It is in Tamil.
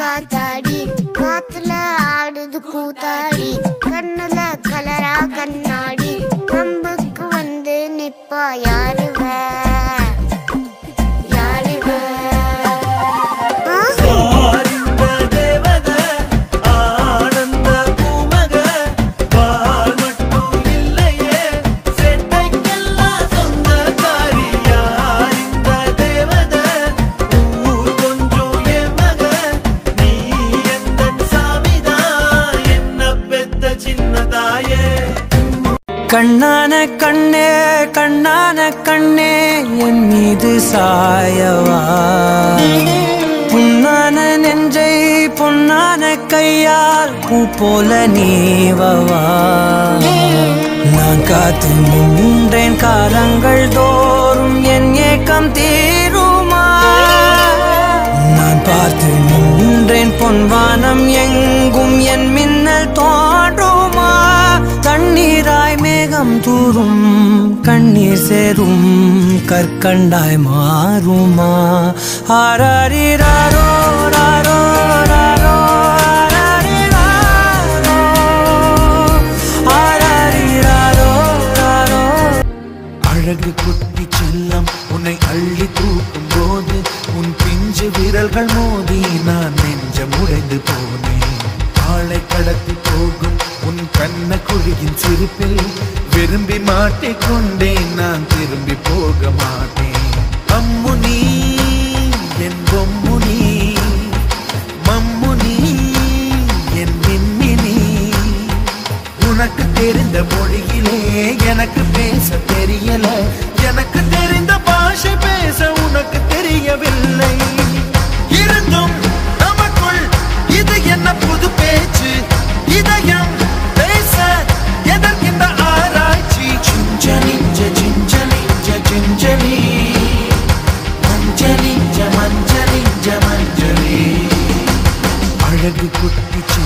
காத்தாடி காத்துல ஆடுது கூத்தாடி கண்ணுல கலரா கண்ணாடி நம்புக்கு வந்து நிப்பா யாருவ யாருவ ஆ? ஆனந்த தேவத ஆனந்த பூமக பால் மட்டும் இல்லையே செட்டைக்கெல்லாம் சொந்தக்காரி யார் இந்த தேவத ஊர் கொஞ்சம் என் மக நீ எந்தன் சாமிதான் என்ன பெத்த சின்னதாயே கண்ணான கண்ணே கண்ணான கண்ணே என் மீது சாயவா புண்ணான நெஞ்சை பொன்னான கையால் பூ போல நீவவா நான் காத்து நின்றேன் காலங்கள் தோறும் என் ஏக்கம் தீருமா நான் பார்த்து நின்றேன் பொன்வானம் எங்கும் என் மின்னல் தோன்றுமா தண்ணீராய் மேகம் தூரும் கண்ணீர் சேரும் கற்கண்டாய் மாறுமா ஆராரிராரோ ராரோ ராரோ ஆராரிராரோ ஆராரிராரோ ராரோ அழகு குட்டி செல்லம் உன்னை அள்ளி தூக்கும் போது உன் பிஞ்சு விரல்கள் மோதி நான் நெஞ்சம் உடைந்து போனேன் ஆளை கடத்தி போகும் உன் கண்ண குழியின் சிரிப்பில் விரும்பி மாட்டிக்கொண்டேன் நான் திரும்பி போக மாட்டேன் அம்மு நீ என் பொம்மு நீ மம்மு நீ என் மின்மினி உனக்கு தெரிந்த மொழியிலே எனக்கு பேச தெரியல எனக்கு தெரிந்த பாஷை பேச உனக்கு தெரியவில்லை இருந்தும் நமக்குள் இது என்ன புது பேச்சு இதயம் பேச எதற்கின்ற ஆராய்ச்சி சிஞ்சலிஞ்ச சிஞ்சலிஞ்ச சிஞ்சலி மஞ்சளிஞ்ச மஞ்சளிஞ்ச மஞ்சளி அழகு குட்டி